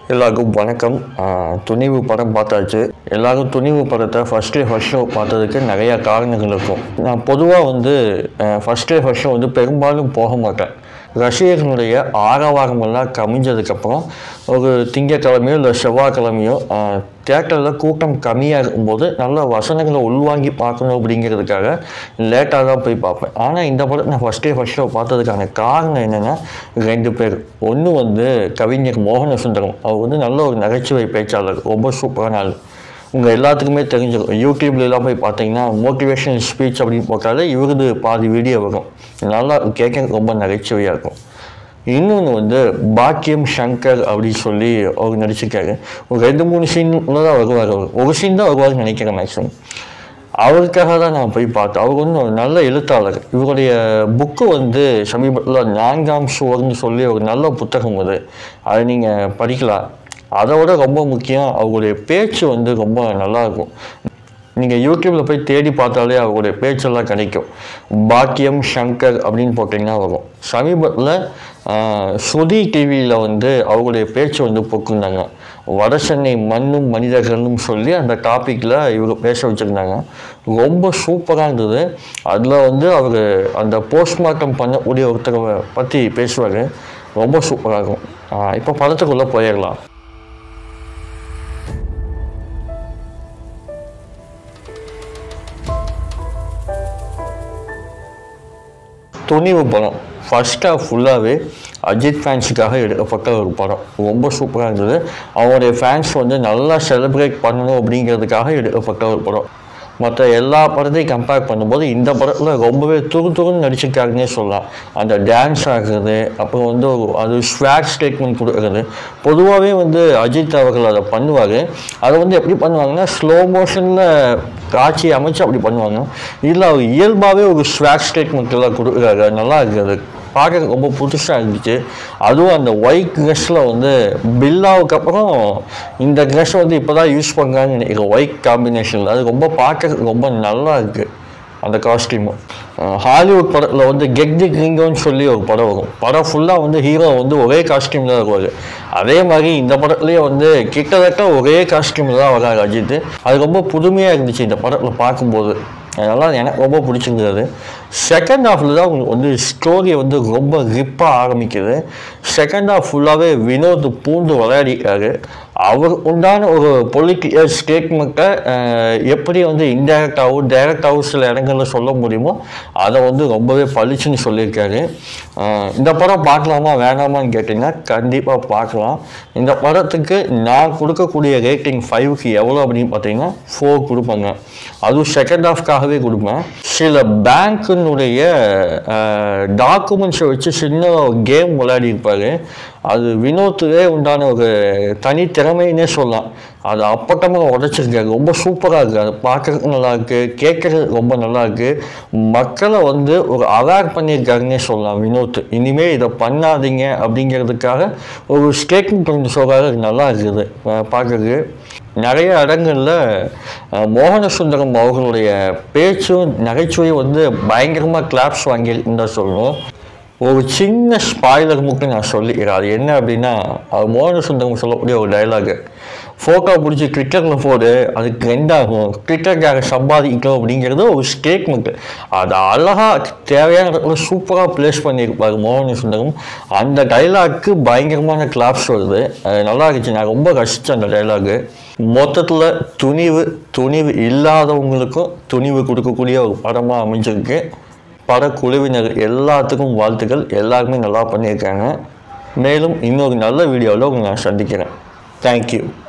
எல்லாருக்கும் வணக்கம் ஆஹ் துணிவு படம் பார்த்தாச்சு எல்லாரும் துணிவு படத்தை ஃபஸ்ட் டே ஃபஸ்ட் ஷோ பார்த்ததுக்கு நிறையா காரணங்கள் இருக்கும் நான் பொதுவாக வந்து ஃபஸ்ட் டே ஃபஸ்ட் ஷோ வந்து பெரும்பாலும் போக மாட்டேன் ரசிகர்களுடைய ஆரவாரமெல்லாம் கமிஞ்சதுக்கப்புறம் ஒரு திங்கக்கிழமையோ இல்லை செவ்வாய்க்கிழமையோ தேட்டரில் கூட்டம் கம்மியாக இருக்கும்போது நல்ல வசனங்களை உள்வாங்கி பார்க்கணும் அப்படிங்கிறதுக்காக லேட்டாக தான் போய் பார்ப்பேன் ஆனால் இந்த படம் நான் ஃபஸ்ட் டே ஃபஸ்ட் ஷோ பார்த்ததுக்கான காரணம் என்னென்னா ரெண்டு பேர் ஒன்று வந்து கவிஞர் மோகன சுந்தரம் அவர் வந்து நல்ல ஒரு நகைச்சுவை பேச்சாளர் ரொம்ப சூப்பரான ஆள் உங்கள் எல்லாத்துக்குமே தெரிஞ்சிடும் யூடியூப்லலாம் போய் பார்த்தீங்கன்னா மோட்டிவேஷனல் ஸ்பீச் அப்படின்னு போட்டாலே இவரது பாதி வீடியோ வரும் நல்லா கேட்க ரொம்ப நகைச்சுவையாக இருக்கும் இன்னொன்று வந்து பாக்கியம் சங்கர் அப்படின்னு சொல்லி அவர் நடிச்சிருக்காரு ஒரு ரெண்டு மூணு சீன்ல தான் வருவார் அவர் ஒரு சீன் தான் வருவார்னு நினைக்கிறேன் மேக்ஸிமம் அவருக்காக தான் நான் போய் பார்த்தேன் அவர் வந்து ஒரு நல்ல எழுத்தாளர் இவருடைய புக்கு வந்து சமீபத்தில் நான்காம் சுவர்னு சொல்லி ஒரு நல்ல புத்தகம் அது அதை நீங்கள் படிக்கலாம் அதை விட ரொம்ப முக்கியம் அவருடைய பேச்சு வந்து ரொம்ப நல்லாயிருக்கும் நீங்கள் யூடியூப்பில் போய் தேடி பார்த்தாலே அவருடைய பேச்செல்லாம் கிடைக்கும் பாக்கியம் சங்கர் அப்படின்னு போட்டிங்கன்னா வரும் சமீபத்தில் ஸ்ருதி டிவியில் வந்து அவருடைய பேச்சு வந்து போக்குனாங்க வடசென்னை மண்ணும் மனிதர்களும் சொல்லி அந்த டாப்பிக்கில் இவர் பேச வச்சுருந்தாங்க ரொம்ப சூப்பராக இருந்தது அதில் வந்து அவர் அந்த போஸ்ட்மார்ட்டம் பண்ணக்கூடிய ஒருத்தரை பற்றி பேசுவார் ரொம்ப சூப்பராக இருக்கும் இப்போ படத்துக்குள்ளே போயிடலாம் துணிவு படம் ஃபர்ஸ்ட் ஹாஃப் ஃபுல்லாகவே அஜித் ஃபேன்ஸுக்காக எடுக்கப்பட்ட ஒரு படம் ரொம்ப சூப்பராக இருந்தது அவங்களுடைய ஃபேன்ஸ் வந்து நல்லா செலிப்ரேட் பண்ணணும் அப்படிங்கிறதுக்காக எடுக்கப்பட்ட ஒரு படம் மற்ற எல்லா படத்தையும் கம்பேர் பண்ணும்போது இந்த படத்தில் ரொம்பவே துரு துருன்னு நடிச்சிருக்காருன்னே சொல்லலாம் அந்த டான்ஸ் ஆகுறது அப்புறம் வந்து ஒரு அது ஸ்வாக் ஸ்டேட்மெண்ட் கொடுக்குறது பொதுவாகவே வந்து அஜித் அவர்கள் அதை பண்ணுவார் அதை வந்து எப்படி பண்ணுவாங்கன்னா ஸ்லோ மோஷனில் காட்சி அமைச்சு அப்படி பண்ணுவாங்க இதில் அவர் இயல்பாகவே ஒரு ஸ்வாக் ஸ்டேட்மெண்ட் எல்லாம் கொடுக்குறாரு நல்லா இருக்குது பார்க்க ரொம்ப புதுசாக இருந்துச்சு அதுவும் அந்த ஒயிட் ட்ரெஸ்ஸில் வந்து பில்லாவுக்கு அப்புறம் இந்த ட்ரெஸ் வந்து இப்போ தான் யூஸ் பண்ணுறாங்கன்னு நினைக்கிறேன் ஒயிட் காம்பினேஷனில் அது ரொம்ப பார்க்க ரொம்ப நல்லா இருக்குது அந்த காஸ்டியூமும் ஹாலிவுட் படத்தில் வந்து கெட் தி கிரிங்கோன்னு சொல்லி ஒரு படம் வரும் படம் ஃபுல்லாக வந்து ஹீரோ வந்து ஒரே காஸ்டியூம் தான் வருவார் அதே மாதிரி இந்த படத்துலேயே வந்து கிட்டத்தட்ட ஒரே காஸ்டியூமில் தான் வராரு அஜித் அது ரொம்ப புதுமையாக இருந்துச்சு இந்த படத்தில் பார்க்கும்போது அதனால் எனக்கு ரொம்ப பிடிச்சிருந்தது செகண்ட் ஹாஃபில் தான் உங்களுக்கு வந்து ஸ்டோரி வந்து ரொம்ப ரிப்பாக ஆரம்பிக்குது செகண்ட் ஹாஃப் ஃபுல்லாகவே வினோத் பூந்து விளையாடிக்காரு அவர் உண்டான ஒரு பொலிட்டிக்கல் ஸ்டேட்மெண்ட்டை எப்படி வந்து இன்டைரக்டாகவும் டைரக்டாகவும் சில இடங்களில் சொல்ல முடியுமோ அதை வந்து ரொம்பவே பளிச்சுன்னு சொல்லியிருக்காரு இந்த படம் பார்க்கலாமா வேணாமான்னு கேட்டிங்கன்னா கண்டிப்பாக பார்க்கலாம் இந்த படத்துக்கு நான் கொடுக்கக்கூடிய ரேட்டிங் ஃபைவுக்கு எவ்வளோ அப்படின்னு பார்த்தீங்கன்னா ஃபோர் கொடுப்பேங்க அதுவும் செகண்ட் ஹாஃப்காகவே கொடுப்பேன் சில பேங்க்கினுடைய டாக்குமெண்ட்ஸை வச்சு சின்ன கேம் விளையாடி இருப்பார் அது வினோத்துவே உண்டான ஒரு தனி திறமைன்னே சொல்லலாம் அது அப்பட்டமாக உடைச்சிருக்காரு ரொம்ப சூப்பராக இருக்குது அது பார்க்குறதுக்கு நல்லா இருக்குது கேட்குறது ரொம்ப நல்லா இருக்குது மக்களை வந்து ஒரு அவேர் பண்ணியிருக்காருன்னே சொல்லலாம் வினோத் இனிமேல் இதை பண்ணாதீங்க அப்படிங்கிறதுக்காக ஒரு ஸ்டேட்மெண்ட் பண்ணி சொல்கிறாரு நல்லா இருக்குது பார்க்குறது நிறைய இடங்களில் மோகன சுந்தரம் அவர்களுடைய பேச்சும் நகைச்சுவையும் வந்து பயங்கரமாக கிளாப்ஸ் வாங்கியிருக்குன்னு தான் சொல்லணும் ஒரு சின்ன ஸ்பாய்லர் மட்டும் நான் சொல்லிக்கிறேன் அது என்ன அப்படின்னா அது மோகன சுந்தரம் சொல்லக்கூடிய ஒரு டைலாகு ஃபோட்டோ பிடிச்சி ட்விட்டரில் போடு அது ட்ரெண்ட் ஆகும் ட்விட்டருக்காக சம்பாதிக்கணும் அப்படிங்கிறது ஒரு ஸ்டேட்மெண்ட்டு அதை அழகாக தேவையான இடத்துல சூப்பராக ப்ளேஸ் பண்ணியிருப்பார் மோகன சுந்தரம் அந்த டைலாக்கு பயங்கரமான கிளாப்ஸ் வருது அது நல்லா இருந்துச்சு நான் ரொம்ப ரசித்தேன் அந்த டைலாகு மொத்தத்தில் துணிவு துணிவு இல்லாதவங்களுக்கும் துணிவு கொடுக்கக்கூடிய ஒரு படமாக அமைஞ்சிருக்கு படக்குழுவினர் எல்லாத்துக்கும் வாழ்த்துக்கள் எல்லாருமே நல்லா பண்ணியிருக்காங்க மேலும் இன்னொரு நல்ல வீடியோவில் உங்களை நான் சந்திக்கிறேன் தேங்க்யூ